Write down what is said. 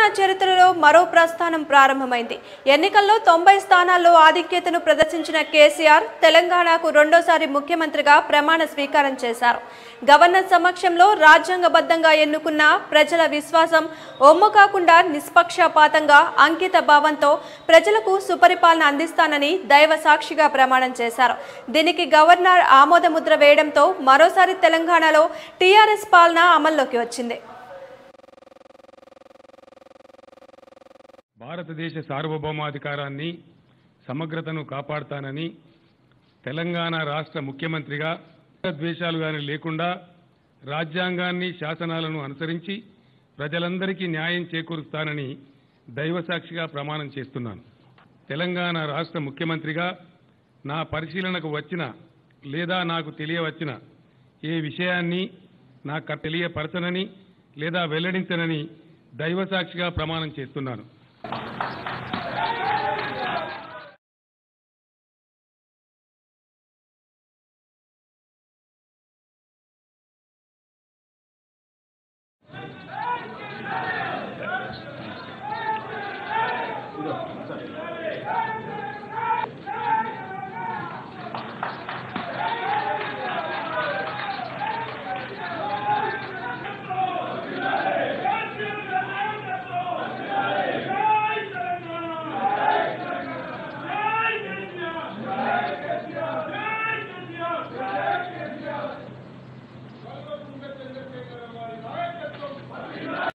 తెలంగాణ చరిత్రలో మరో ప్రస్థానం ప్రారంభమైంది ఎన్నికల్లో తొంభై స్థానాల్లో ఆధిక్యతను ప్రదర్శించిన కేసీఆర్ తెలంగాణకు రెండోసారి ముఖ్యమంత్రిగా ప్రమాణ స్వీకారం చేశారు గవర్నర్ సమక్షంలో రాజ్యాంగబద్ధంగా ఎన్నుకున్న ప్రజల విశ్వాసం ఒమ్ము కాకుండా నిష్పక్షపాతంగా అంకిత భావంతో ప్రజలకు సుపరిపాలన అందిస్తానని దైవ సాక్షిగా ప్రమాణం చేశారు దీనికి గవర్నర్ ఆమోదముద్ర వేయడంతో మరోసారి తెలంగాణలో టీఆర్ఎస్ పాలన అమల్లోకి వచ్చింది భారతదేశ సార్వభౌమాధికారాన్ని సమగ్రతను కాపాడుతానని తెలంగాణ రాష్ట్ర ముఖ్యమంత్రిగా ద్వేషాలు కానీ లేకుండా రాజ్యాంగాన్ని శాసనాలను అనుసరించి ప్రజలందరికీ న్యాయం చేకూరుస్తానని దైవసాక్షిగా ప్రమాణం చేస్తున్నాను తెలంగాణ రాష్ట్ర ముఖ్యమంత్రిగా నా పరిశీలనకు వచ్చిన లేదా నాకు తెలియవచ్చిన ఏ విషయాన్ని నాకు తెలియపరచనని లేదా వెల్లడించనని దైవసాక్షిగా ప్రమాణం చేస్తున్నాను